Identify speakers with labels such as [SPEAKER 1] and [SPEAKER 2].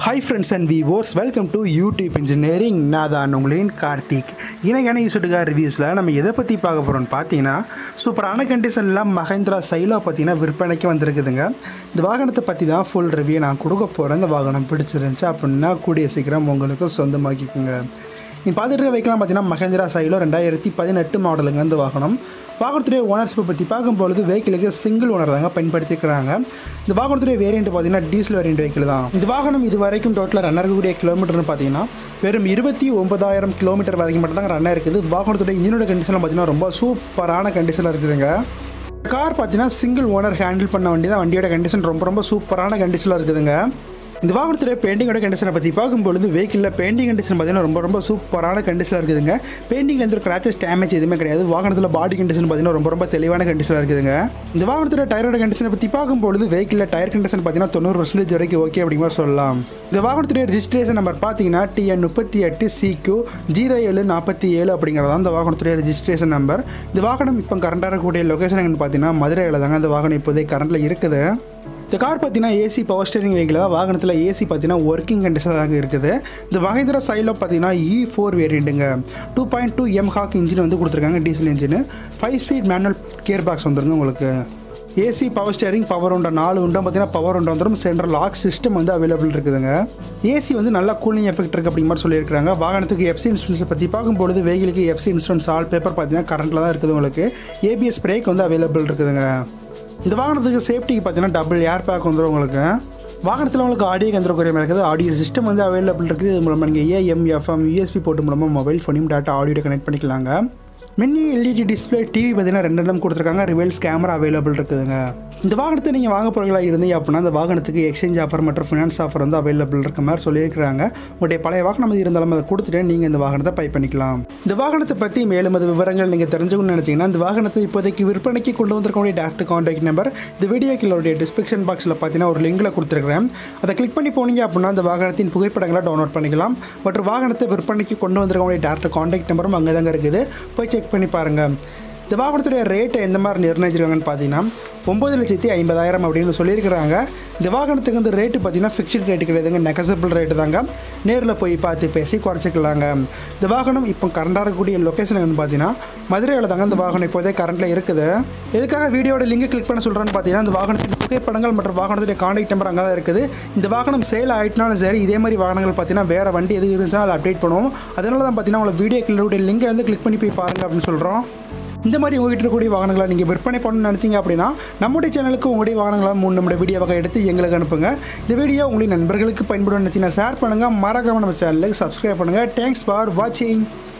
[SPEAKER 1] hi friends and viewers welcome to YouTube engineering நான் தான் உங்களின் கார்த்திக் இணையான யூசுட்டுக்கார் ரிவ்யூஸில் நம்ம எதை பற்றி பார்க்க போகிறோம்னு பார்த்தீங்கன்னா சூப்பரான கண்டிஷனில் மஹேந்திரா சைலோ பார்த்தீங்கன்னா விற்பனைக்கு வந்திருக்குதுங்க இந்த வாகனத்தை பற்றி தான் ஃபுல் ரிவ்யூ நான் கொடுக்க போகிறேன் இந்த வாகனம் பிடிச்சிருந்துச்சு அப்படின்னா கூடிய சீக்கிரம் உங்களுக்கு சொந்தமாக்கிக்கோங்க நீ பார்த்துட்டு இருக்க வைக்கலாம் பார்த்தீங்கன்னா மஹேந்திரா சைலோ ரெண்டாயிரத்தி பதினெட்டு மாடலுங்க இந்த வாகனம் வாகனத்துடைய ஓனர்ஷிப்பை பற்றி பார்க்கும்பொழுது வெஹிக்கிளுக்கு சிங்கிள் ஓனர் தாங்க பயன்படுத்திக்கிறாங்க இந்த வாகனத்துடைய வேரியண்ட் பார்த்தீங்கன்னா டீசல் வேரியண்ட் வெஹிக்கிள் தான் இந்த வாகனம் இது வரைக்கும் டோட்டலாக ரன் ஆகக்கூடிய கிலோமீட்டர்னு பார்த்தீங்கன்னா வெறும் இருபத்தி ஒன்பதாயிரம் கிலோமீட்டர் வரைக்கும் மட்டும் தான் ரன் இருக்குது வாகனத்துடைய இன்ஜினோட கண்டிஷனில் பார்த்தீங்கன்னா ரொம்ப சூப்பரான கண்டிஷனில் இருக்குதுங்க கார் பார்த்தீங்கன்னா சிங்கிள் ஓனர் ஹேண்டில் பண்ண வண்டி தான் வண்டியோட கண்டிஷன் ரொம்ப ரொம்ப சூப்பரான கண்டிஷனில் இருக்குதுங்க இந்த வாகனத்துடைய பெயிண்டிங்கோட கண்டிஷனை பற்றி பார்க்கும்பொழுது வெஹிக்கிளில் பெயிண்டிங் கண்டிஷன் பார்த்தீங்கன்னா ரொம்ப ரொம்ப சூப்பரான கண்டிஷனில் இருக்குதுங்க பெயிண்டிங்கில் எந்த ஒரு கிராச்சஸ் டேமேஜ் எதுவுமே கிடையாது வாகனத்தில் பாடி கண்டிஷன் பார்த்தீங்கன்னா ரொம்ப ரொம்ப தெளிவான கண்டிஷனில் இருக்குதுங்க இந்த வாகனத்துடைய டயரோட கண்டிஷனை பற்றி பார்க்கும்பொழுது வெஹிக்கிளில் டயர் கண்டிஷன் பார்த்தீங்கன்னா தொண்ணூறு பர்சன்டேஜ் வரைக்கும் ஓகே அப்படிங்கிற மாதிரி சொல்லலாம் இந்த வாகனத்துடைய ரிஜிஸ்ட்ரேஷன் நம்பர் பார்த்தீங்கன்னா டிஎன் முப்பத்தி எட்டு சிக்யூ ஜீரோ ஏழு நாற்பத்தி ஏழு அப்படிங்கிறது தான் இந்த வாகனத்துடைய ரிஜிஸ்ட்ரேஷன் நம்பர் இந்த வாகனம் இப்போ கரண்டாக இருக்கக்கூடிய லொக்கேஷன் எங்கன்னு பார்த்தீங்கன்னா மதுரையில் தாங்க இந்த வாகனம் இப்போதைக்கு கரண்டில் இருக்குது இந்த கார் பார்த்தீங்கன்னா ஏசி பவர் ஸ்டேரிங் வெஹிக்கிள் தான் வாகனத்தில் ஏசி பார்த்தீங்கன்னா ஒர்க்கிங் கண்டிஷன் தாங்க இருக்குது இந்த மஹேந்திரா சைலோ பார்த்தீங்கன்னா இ ஃபோர் வேரியண்ட்டுங்க two point two M Hawk engine வந்து கொடுத்துருக்காங்க diesel engine five speed manual gear box வந்துருங்க உங்களுக்கு ஏசி பவர் ஸ்டேரிங் பவர் உண்டா நாலு உண்டா பார்த்தீங்கன்னா பவர் உண்டா வந்துடும் சென்ட்ரல் லாக் சிஸ்டம் வந்து அவைலபிள் இருக்குதுங்க ஏசி வந்து நல்லா கூலிங் எஃபெக்ட் இருக்குது அப்படிங்கிற மாதிரி சொல்லியிருக்காங்க வாகனத்துக்கு எஃப்சி இன்சூரன்ஸை பற்றி பார்க்கும்பொழுது வெஹிக்கிளுக்கு எஃப்சி இன்சூரன்ஸ் ஆல் பேப்பர் பார்த்தீங்கன்னா கரண்ட்டில் தான் இருக்குது உங்களுக்கு ஏபிஎஸ் பிரேக் வந்து அவைலபிள் இருக்குதுங்க இந்த வாகனத்துக்கு சேஃப்டிக்கு பார்த்தீங்கன்னா டபுள் ஏர் பேக் வந்துடும் உங்களுக்கு வாகனத்தில் உங்களுக்கு ஆடியோ கந்திர குறையாக இருக்குது ஆடியோ சிஸ்டம் வந்து அவைலபிள் இருக்குது இது மூலமாக நீங்கள் ஏஎம் எஃப்எம் யூஎஸ்பி போட்டு மூலமாக மொபைல் ஃபோனையும் டேட்டா ஆடியோ கனெக்ட் பண்ணிக்கலாங்க மின்னி எல்இடி டிஸ்பிளே டிவி பார்த்தீங்கன்னா ரெண்டு எண்ணம் கொடுத்துருக்காங்க ரிவல்ஸ் கேமரா அவைலபிள் இருக்குதுங்க இந்த வாகனத்தை நீங்கள் வாங்க போகிறீங்களா இருந்தீங்க அப்படின்னா அந்த வாகனத்துக்கு எக்ஸ்சேஞ்ச் ஆஃபர் மற்றும் ஃபினான்ஸ் ஆஃபர் வந்து அவைலபிள் இருக்க மாதிரி சொல்லியிருக்கிறாங்க உங்களுடைய பழைய வாகனம் அது இருந்தாலும் அதை கொடுத்துட்டு நீங்கள் இந்த வாகனத்தை பை பண்ணிக்கலாம் இந்த வாகனத்தை பற்றி மேலும் அது விவரங்கள் நீங்கள் தெரிஞ்சுக்கணும்னு நினச்சிங்கன்னா இந்த வாகனத்தை இப்போதைக்கு விற்பனைக்கு கொண்டு வந்திருக்கக்கூடிய டேரக்ட் காண்டாக்ட் நம்பர் இந்த வீடியோ கீழோடைய டிஸ்கிரிப்ஷன் பாக்ஸில் பார்த்தீங்கன்னா ஒரு லிங்கில் கொடுத்துருக்கிறேன் அதை கிளிக் பண்ணி போனீங்க அப்படின்னா அந்த வாகனத்தின் புகைப்படங்களை டவுன்லோட் பண்ணிக்கலாம் மற்றும் வாகனத்தை விற்பனைக்கு கொண்டு வந்திருக்கக்கூடிய டேரக்ட் காண்டாக்ட் நம்பரும் அங்கே தாங்க இருக்குது போய் செக் பண்ணி பாருங்கள் இந்த வாகனத்துடைய ரேட்டை எந்த மாதிரி நிர்ணயிச்சிருக்காங்கன்னு பார்த்தீங்கன்னா ஒம்பது லட்சத்தி ஐம்பதாயிரம் அப்படின்னு சொல்லியிருக்கிறாங்க இந்த வாகனத்துக்கு வந்து ரேட்டு பார்த்தீங்கன்னா ஃபிக்ஸ்டு ரேட்டு கிடையாதுங்க நெகசபிள் ரேட்டு தாங்க நேரில் போய் பார்த்து பேசி குறைச்சிக்கலாங்க இந்த வாகனம் இப்போ கரண்டாக இருக்கக்கூடிய லொக்கேஷன் என்னன்னு பார்த்தீங்கன்னா மதுரையில் தாங்க இந்த வாகனம் இப்போதே கரண்ட்டில் இருக்குது எதுக்காக வீடியோட லிங்கை கிளிக் பண்ண சொல்கிறேன்னு பார்த்தீங்கன்னா இந்த வாகனத்தின் புகைப்படங்கள் மற்றும் வாகனத்துடைய காண்டாக்ட் நம்பர் அங்கே தான் இருக்குது இந்த வாகனம் சேல் ஆகிட்டுனாலும் சரி இதே மாதிரி வாகனங்கள் பார்த்தீங்கன்னா வேறு வண்டி எது இருந்துச்சுன்னா அதை அப்டேட் பண்ணுவோம் அதனால தான் பார்த்தீங்கன்னா உங்களை வீடியோ கீழே லிங்கை வந்து கிளிக் பண்ணி போய் பாருங்கள் அப்படின்னு சொல்கிறோம் இந்த மாதிரி உங்ககிட்ட இருக்கக்கூடிய வாகனங்களை நீங்கள் விற்பனை பண்ணணும்னு நினச்சிங்க அப்படின்னா நம்முடைய சேனலுக்கு உங்களுடைய வாகனங்களை மூணு நம்முடைய வீடியோவாக எடுத்து எங்களுக்கு அனுப்புங்க இந்த வீடியோ உங்களுடைய நண்பர்களுக்கு பயன்படும் நினச்சிங்கன்னா ஷேர் பண்ணுங்கள் மறக்காம நம்ம சேனலுக்கு சப்ஸ்கிரைப் பண்ணுங்கள் தேங்க்ஸ் ஃபார் வாட்சிங்